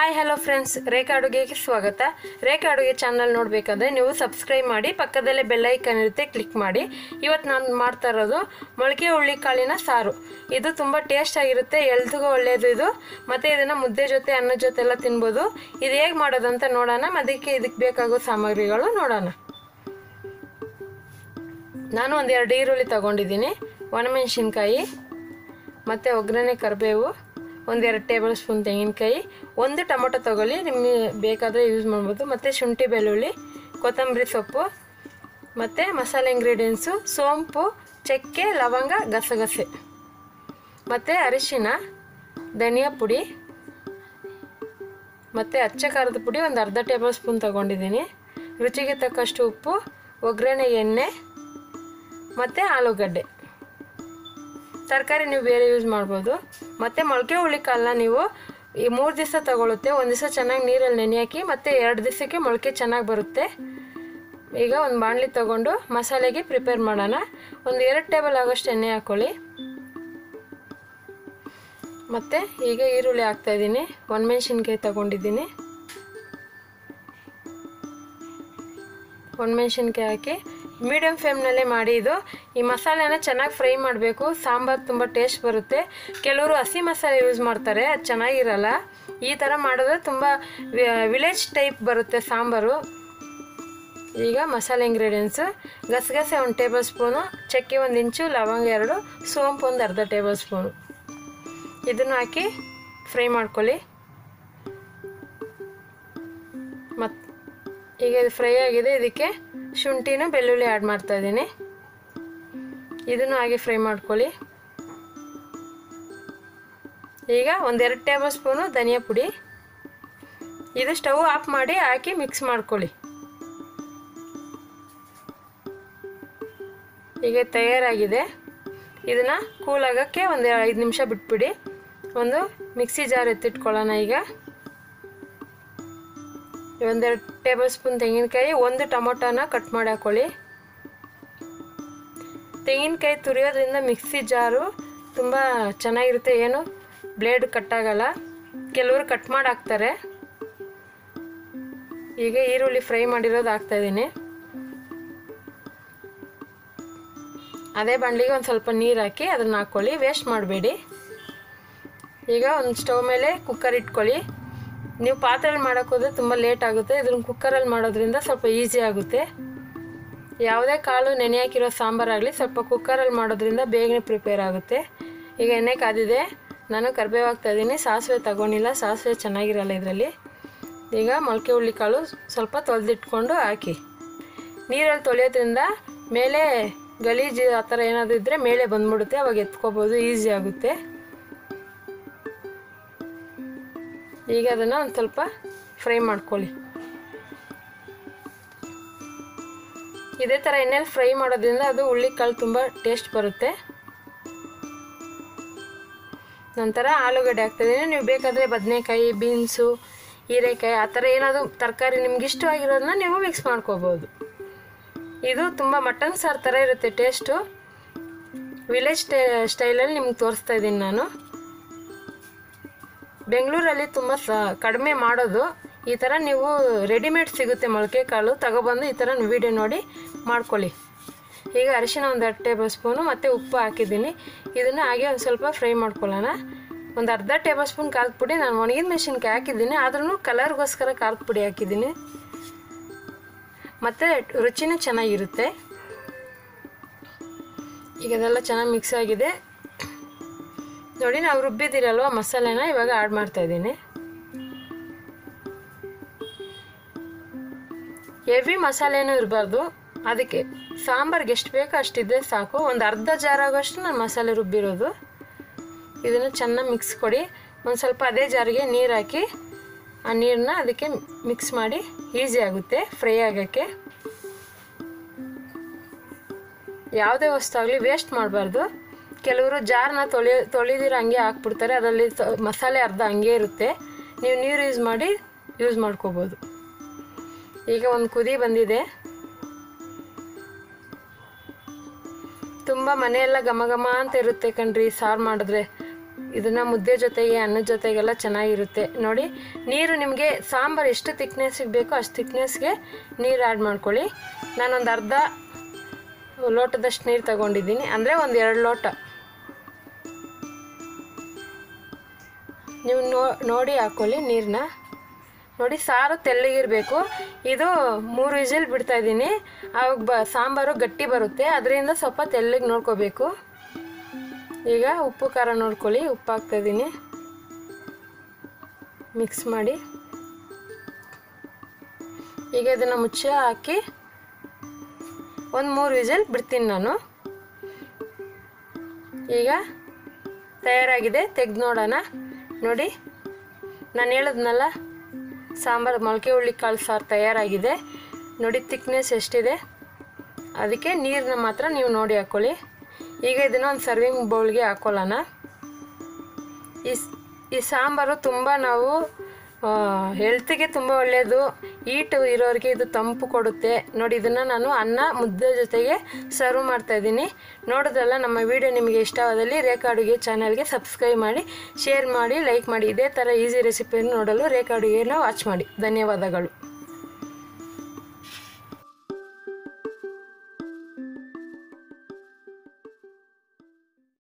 hi hello friends ರೇಖಾ ಅಡುಗೆಗೆ ಸ್ವಾಗತ ರೇಖಾ ಅಡುಗೆ ಚಾನಲ್ ನೋಡಬೇಕಾದ್ರೆ ನೀವು ಸಬ್ಸ್ಕ್ರೈಬ್ ಮಾಡಿ ಪಕ್ಕದಲ್ಲೇ ಬೆಲ್ಲೈಕನ್ ಇರುತ್ತೆ ಕ್ಲಿಕ್ ಮಾಡಿ ಇವತ್ತು ನಾನು ಮಾಡ್ತಾ ಇರೋದು ಮೊಳಕೆ ಹುಳ್ಳಿ ಕಾಳಿನ ಸಾರು ಇದು ತುಂಬ ಟೇಸ್ಟ್ ಆಗಿರುತ್ತೆ ಎಲ್ದಿಗೂ ಒಳ್ಳೆಯದು ಇದು ಮತ್ತು ಇದನ್ನು ಮುದ್ದೆ ಜೊತೆ ಅನ್ನದ ಜೊತೆ ಎಲ್ಲ ತಿನ್ಬೋದು ಇದು ಹೇಗೆ ಮಾಡೋದು ಅಂತ ನೋಡೋಣ ಅದಕ್ಕೆ ಇದಕ್ಕೆ ಬೇಕಾಗೋ ಸಾಮಗ್ರಿಗಳು ನೋಡೋಣ ನಾನು ಒಂದು ಎರಡು ಈರುಳ್ಳಿ ತಗೊಂಡಿದ್ದೀನಿ ಒಣಮೆಣಸಿನ್ಕಾಯಿ ಮತ್ತು ಒಗ್ಗರಣೆ ಕರಿಬೇವು ಒಂದೆರಡು ಟೇಬಲ್ ಸ್ಪೂನ್ ತೆಂಗಿನಕಾಯಿ ಒಂದು ಟೊಮೊಟೊ ತೊಗೊಳ್ಳಿ ನಿಮಗೆ ಬೇಕಾದರೆ ಯೂಸ್ ಮಾಡ್ಬೋದು ಮತ್ತು ಶುಂಠಿ ಬೆಳ್ಳುಳ್ಳಿ ಕೊತ್ತಂಬರಿ ಸೊಪ್ಪು ಮತ್ತು ಮಸಾಲೆ ಇಂಗ್ರೀಡಿಯೆಂಟ್ಸು ಸೋಂಪು ಚಕ್ಕೆ ಲವಂಗ ಗಸಗಸೆ ಮತ್ತು ಅರಿಶಿನ ಧನಿಯಾ ಪುಡಿ ಮತ್ತು ಅಚ್ಚ ಖಾರದ ಪುಡಿ ಒಂದು ಅರ್ಧ ಟೇಬಲ್ ಸ್ಪೂನ್ ತೊಗೊಂಡಿದ್ದೀನಿ ರುಚಿಗೆ ತಕ್ಕಷ್ಟು ಉಪ್ಪು ಒಗ್ಗರಣೆ ಎಣ್ಣೆ ಮತ್ತು ಆಲೂಗಡ್ಡೆ ತರಕಾರಿ ನೀವು ಬೇರೆ ಯೂಸ್ ಮಾಡ್ಬೋದು ಮತ್ತು ಮೊಳಕೆ ಹುಳಿ ಕಾಳನ್ನ ನೀವು ಈ ಮೂರು ದಿವಸ ತಗೊಳುತ್ತೆ ಒಂದು ದಿವಸ ಚೆನ್ನಾಗಿ ನೀರಲ್ಲಿ ನೆನೆ ಹಾಕಿ ಮತ್ತು ಎರಡು ದಿವಸಕ್ಕೆ ಮೊಳಕೆ ಚೆನ್ನಾಗಿ ಬರುತ್ತೆ ಈಗ ಒಂದು ಬಾಣಲಿ ತೊಗೊಂಡು ಮಸಾಲೆಗೆ ಪ್ರಿಪೇರ್ ಮಾಡೋಣ ಒಂದು ಎರಡು ಟೇಬಲ್ ಆಗೋಷ್ಟು ಎಣ್ಣೆ ಹಾಕ್ಕೊಳ್ಳಿ ಮತ್ತು ಈಗ ಈರುಳ್ಳಿ ಹಾಕ್ತಾಯಿದ್ದೀನಿ ಒಣಮೆಣ್ಸಿನ್ಕಾಯಿ ತೊಗೊಂಡಿದ್ದೀನಿ ಒಣಮೆಣ್ಸಿನ್ಕಾಯಿ ಹಾಕಿ ಮೀಡಿಯಮ್ ಫ್ಲೇಮ್ನಲ್ಲೇ ಮಾಡಿ ಇದು ಈ ಮಸಾಲೆನ ಚೆನ್ನಾಗಿ ಫ್ರೈ ಮಾಡಬೇಕು ಸಾಂಬಾರು ತುಂಬ ಟೇಸ್ಟ್ ಬರುತ್ತೆ ಕೆಲವರು ಹಸಿ ಮಸಾಲೆ ಯೂಸ್ ಮಾಡ್ತಾರೆ ಅದು ಚೆನ್ನಾಗಿರಲ್ಲ ಈ ಥರ ಮಾಡಿದ್ರೆ ತುಂಬ ವಿಲೇಜ್ ಟೈಪ್ ಬರುತ್ತೆ ಸಾಂಬಾರು ಈಗ ಮಸಾಲೆ ಇಂಗ್ರೀಡಿಯೆಂಟ್ಸು ಗಸಗಸೆ ಒಂದು ಟೇಬಲ್ ಸ್ಪೂನು ಚಕ್ಕೆ ಒಂದು ಇಂಚು ಲವಂಗ ಎರಡು ಸೋಂಪು ಒಂದು ಅರ್ಧ ಟೇಬಲ್ ಸ್ಪೂನು ಇದನ್ನು ಹಾಕಿ ಫ್ರೈ ಮಾಡ್ಕೊಳ್ಳಿ ಮತ್ತು ಈಗ ಇದು ಫ್ರೈ ಆಗಿದೆ ಇದಕ್ಕೆ ಶುಂಠಿನೂ ಬೆಳ್ಳುಳ್ಳಿ ಆ್ಯಡ್ ಮಾಡ್ತಾ ಇದ್ದೀನಿ ಇದನ್ನು ಹಾಗೆ ಫ್ರೈ ಮಾಡ್ಕೊಳ್ಳಿ ಈಗ ಒಂದೆರಡು ಟೇಬಲ್ ಸ್ಪೂನು ಧನಿಯಾ ಪುಡಿ ಇದು ಸ್ಟವ್ ಆಫ್ ಮಾಡಿ ಹಾಕಿ ಮಿಕ್ಸ್ ಮಾಡ್ಕೊಳ್ಳಿ ಈಗ ತಯಾರಾಗಿದೆ ಇದನ್ನು ಕೂಲ್ ಆಗೋಕ್ಕೆ ಒಂದು ಐದು ನಿಮಿಷ ಬಿಟ್ಬಿಡಿ ಒಂದು ಮಿಕ್ಸಿ ಜಾರ್ ಎತ್ತಿಟ್ಕೊಳ್ಳೋಣ ಈಗ ಒಂದೆರಡು ಟೇಬಲ್ ಸ್ಪೂನ್ ತೆಂಗಿನಕಾಯಿ ಒಂದು ಟೊಮೊಟೊನ ಕಟ್ ಮಾಡಿ ಹಾಕೊಳ್ಳಿ ತೆಂಗಿನಕಾಯಿ ತುರಿಯೋದ್ರಿಂದ ಮಿಕ್ಸಿ ಜಾರು ತುಂಬ ಚೆನ್ನಾಗಿರುತ್ತೆ ಏನು ಬ್ಲೇಡ್ ಕಟ್ಟಾಗಲ್ಲ ಕೆಲವರು ಕಟ್ ಮಾಡಿ ಹಾಕ್ತಾರೆ ಈಗ ಈರುಳ್ಳಿ ಫ್ರೈ ಮಾಡಿರೋದು ಹಾಕ್ತಾಯಿದ್ದೀನಿ ಅದೇ ಬಾಣಲಿಗೆ ಒಂದು ಸ್ವಲ್ಪ ನೀರು ಹಾಕಿ ಅದನ್ನು ಹಾಕ್ಕೊಳ್ಳಿ ವೇಸ್ಟ್ ಮಾಡಬೇಡಿ ಈಗ ಒಂದು ಸ್ಟವ್ ಮೇಲೆ ಕುಕ್ಕರ್ ಇಟ್ಕೊಳ್ಳಿ ನೀವು ಪಾತ್ರೆಯಲ್ಲಿ ಮಾಡೋಕ್ಕೋದ್ರೆ ತುಂಬ ಲೇಟ್ ಆಗುತ್ತೆ ಇದನ್ನು ಕುಕ್ಕರಲ್ಲಿ ಮಾಡೋದ್ರಿಂದ ಸ್ವಲ್ಪ ಈಸಿ ಆಗುತ್ತೆ ಯಾವುದೇ ಕಾಳು ನೆನೆ ಹಾಕಿರೋ ಸಾಂಬಾರಾಗಲಿ ಸ್ವಲ್ಪ ಕುಕ್ಕರಲ್ಲಿ ಮಾಡೋದ್ರಿಂದ ಬೇಗನೆ ಪ್ರಿಪೇರ್ ಆಗುತ್ತೆ ಈಗ ಎಣ್ಣೆ ಕಾದಿದೆ ನಾನು ಕರಿಬೇವು ಹಾಕ್ತಾಯಿದ್ದೀನಿ ಸಾಸಿವೆ ತಗೊಂಡಿಲ್ಲ ಸಾಸಿವೆ ಚೆನ್ನಾಗಿರಲ್ಲ ಇದರಲ್ಲಿ ಈಗ ಮೊಳಕೆ ಹುಳ್ಳಿ ಕಾಳು ಸ್ವಲ್ಪ ತೊಳೆದಿಟ್ಕೊಂಡು ಹಾಕಿ ನೀರಲ್ಲಿ ತೊಳೆಯೋದ್ರಿಂದ ಮೇಲೆ ಗಲೀಜು ಆ ಥರ ಏನಾದರೂ ಇದ್ದರೆ ಮೇಲೆ ಬಂದ್ಬಿಡುತ್ತೆ ಅವಾಗ ಎತ್ಕೋಬೋದು ಈಸಿ ಆಗುತ್ತೆ ಈಗ ಅದನ್ನು ಒಂದು ಸ್ವಲ್ಪ ಫ್ರೈ ಮಾಡ್ಕೊಳ್ಳಿ ಇದೇ ಥರ ಎಣ್ಣೆಲಿ ಫ್ರೈ ಮಾಡೋದ್ರಿಂದ ಅದು ಹುಳ್ಳಿಕಾಳು ತುಂಬ ಟೇಸ್ಟ್ ಬರುತ್ತೆ ನಂತರ ಆಲೂಗಡ್ಡೆ ಹಾಕ್ತಿದ್ದೀನಿ ನೀವು ಬೇಕಾದರೆ ಬದನೆಕಾಯಿ ಬೀನ್ಸು ಹೀರೆಕಾಯಿ ಆ ಥರ ಏನಾದರೂ ತರಕಾರಿ ನಿಮ್ಗೆ ಇಷ್ಟವಾಗಿರೋದನ್ನ ನೀವು ಮಿಕ್ಸ್ ಮಾಡ್ಕೋಬೋದು ಇದು ತುಂಬ ಮಟನ್ ಸಾರು ಥರ ಇರುತ್ತೆ ಟೇಸ್ಟು ವಿಲೇಜ್ ಸ್ಟೈ ಸ್ಟೈಲಲ್ಲಿ ನಿಮ್ಗೆ ತೋರಿಸ್ತಾ ಇದ್ದೀನಿ ನಾನು ಬೆಂಗಳೂರಲ್ಲಿ ತುಂಬ ಸ ಕಡಿಮೆ ಮಾಡೋದು ಈ ಥರ ನೀವು ರೆಡಿಮೇಡ್ ಸಿಗುತ್ತೆ ಮೊಳಕೆ ಕಾಳು ತಗೊಬಂದು ಈ ಥರ ವೀಡಿಯೋ ನೋಡಿ ಮಾಡ್ಕೊಳ್ಳಿ ಈಗ ಅರಿಶಿನ ಒಂದು ಎರಡು ಟೇಬಲ್ ಸ್ಪೂನು ಮತ್ತು ಉಪ್ಪು ಹಾಕಿದ್ದೀನಿ ಇದನ್ನು ಹಾಗೆ ಒಂದು ಸ್ವಲ್ಪ ಫ್ರೈ ಮಾಡ್ಕೊಳ್ಳೋಣ ಒಂದು ಅರ್ಧ ಟೇಬಲ್ ಸ್ಪೂನ್ ಖಾರದ ಪುಡಿ ನಾನು ಒಣಗಿದ ಮೆಣಸಿನ್ಕಾಯಿ ಹಾಕಿದ್ದೀನಿ ಆದ್ರೂ ಕಲರ್ಗೋಸ್ಕರ ಖಾರದ ಪುಡಿ ಹಾಕಿದ್ದೀನಿ ಮತ್ತು ರುಚಿನೂ ಚೆನ್ನಾಗಿರುತ್ತೆ ಈಗ ಇದೆಲ್ಲ ಚೆನ್ನಾಗಿ ಮಿಕ್ಸ್ ಆಗಿದೆ ನೋಡಿ ನಾವು ರುಬ್ಬಿದ್ದೀರಲ್ವ ಮಸಾಲೆನ ಇವಾಗ ಆ್ಯಡ್ ಮಾಡ್ತಾಯಿದ್ದೀನಿ ಹೆವಿ ಮಸಾಲೆನೂ ಇರಬಾರ್ದು ಅದಕ್ಕೆ ಸಾಂಬಾರ್ಗೆ ಎಷ್ಟು ಬೇಕೋ ಅಷ್ಟಿದ್ರೆ ಸಾಕು ಒಂದು ಅರ್ಧ ಜಾರ್ ಆಗೋಷ್ಟು ನಾನು ಮಸಾಲೆ ರುಬ್ಬಿರೋದು ಇದನ್ನು ಚೆನ್ನಾಗಿ ಮಿಕ್ಸ್ ಕೊಡಿ ಒಂದು ಸ್ವಲ್ಪ ಅದೇ ಜಾರಿಗೆ ನೀರು ಹಾಕಿ ಆ ನೀರನ್ನ ಅದಕ್ಕೆ ಮಿಕ್ಸ್ ಮಾಡಿ ಈಸಿ ಆಗುತ್ತೆ ಫ್ರೈ ಆಗೋಕ್ಕೆ ಯಾವುದೇ ವಸ್ತು ಆಗಲಿ ವೇಸ್ಟ್ ಮಾಡಬಾರ್ದು ಕೆಲವರು ಜಾರ್ನ ತೊಳಿ ತೊಳಿದಿರೋ ಹಂಗೆ ಹಾಕ್ಬಿಡ್ತಾರೆ ಅದರಲ್ಲಿ ಮಸಾಲೆ ಅರ್ಧ ಹಂಗೆ ಇರುತ್ತೆ ನೀವು ನೀರು ಯೂಸ್ ಮಾಡಿ ಯೂಸ್ ಮಾಡ್ಕೋಬೋದು ಈಗ ಒಂದು ಕುದಿ ಬಂದಿದೆ ತುಂಬ ಮನೆಯೆಲ್ಲ ಘಮ ಘಮ ಅಂತ ಇರುತ್ತೆ ಕಣ್ರಿ ಸಾರು ಮಾಡಿದ್ರೆ ಇದನ್ನು ಮುದ್ದೆ ಜೊತೆಗೆ ಅನ್ನದ ಜೊತೆಗೆಲ್ಲ ಚೆನ್ನಾಗಿರುತ್ತೆ ನೋಡಿ ನೀರು ನಿಮಗೆ ಸಾಂಬಾರು ಎಷ್ಟು ತಿಕ್ನೆಸ್ಸಿಗೆ ಬೇಕೋ ಅಷ್ಟು ತಿಕ್ನೆಸ್ಗೆ ನೀರು ಆ್ಯಡ್ ಮಾಡ್ಕೊಳ್ಳಿ ನಾನೊಂದು ಅರ್ಧ ಲೋಟದಷ್ಟು ನೀರು ತಗೊಂಡಿದ್ದೀನಿ ಅಂದರೆ ಒಂದು ಎರಡು ಲೋಟ ನೀವು ನೋ ನೋಡಿ ಹಾಕ್ಕೊಳ್ಳಿ ನೀರನ್ನ ನೋಡಿ ಸಾರು ತೆಳ್ಳಗಿರಬೇಕು ಇದು ಮೂರು ವಿಸಿಲ್ ಬಿಡ್ತಾ ಇದ್ದೀನಿ ಆವಾಗ ಬ ಸಾಂಬಾರು ಗಟ್ಟಿ ಬರುತ್ತೆ ಅದರಿಂದ ಸ್ವಲ್ಪ ತೆಳ್ಳಗೆ ನೋಡ್ಕೋಬೇಕು ಈಗ ಉಪ್ಪು ಖಾರ ನೋಡ್ಕೊಳ್ಳಿ ಉಪ್ಪು ಹಾಕ್ತಾಯಿದ್ದೀನಿ ಮಿಕ್ಸ್ ಮಾಡಿ ಈಗ ಇದನ್ನು ಮುಚ್ಚ ಹಾಕಿ ಒಂದು ಮೂರು ವಿಸಿಲ್ ಬಿಡ್ತೀನಿ ನಾನು ಈಗ ತಯಾರಾಗಿದೆ ತೆಗೆದು ನೋಡೋಣ ನೋಡಿ ನಾನು ಹೇಳಿದ್ನಲ್ಲ ಸಾಂಬಾರು ಮೊಳಕೆ ಹುಳ್ಳಿ ಕಾಳು ಸಾರು ತಯಾರಾಗಿದೆ ನೋಡಿ ತಿಕ್ನೆಸ್ ಎಷ್ಟಿದೆ ಅದಕ್ಕೆ ನೀರನ್ನ ಮಾತ್ರ ನೀವು ನೋಡಿ ಹಾಕ್ಕೊಳ್ಳಿ ಈಗ ಇದನ್ನು ಒಂದು ಸರ್ವಿಂಗ್ ಬೌಲ್ಗೆ ಹಾಕ್ಕೊಳ್ಳೋಣ ಈ ಸ್- ಈ ಸಾಂಬಾರು ತುಂಬ ನಾವು ಹೆಲ್ತಿಗೆ ತುಂಬ ಒಳ್ಳೆಯದು ಈಟು ಇರೋರಿಗೆ ಇದು ತಂಪು ಕೊಡುತ್ತೆ ನೋಡಿ ಇದನ್ನು ನಾನು ಅನ್ನ ಮುದ್ದೆ ಜೊತೆಗೆ ಸರ್ವ್ ಮಾಡ್ತಾ ಇದ್ದೀನಿ ನೋಡಿದ್ರಲ್ಲ ನಮ್ಮ ವಿಡಿಯೋ ನಿಮಗೆ ಇಷ್ಟವಾದಲ್ಲಿ ರೇಖಾ ಅಡುಗೆ ಚಾನಲ್ಗೆ ಸಬ್ಸ್ಕ್ರೈಬ್ ಮಾಡಿ ಶೇರ್ ಮಾಡಿ ಲೈಕ್ ಮಾಡಿ ಇದೇ ಥರ ಈಸಿ ರೆಸಿಪಿಯನ್ನು ನೋಡಲು ರೇಖಾ ಅಡುಗೆನ ವಾಚ್ ಮಾಡಿ ಧನ್ಯವಾದಗಳು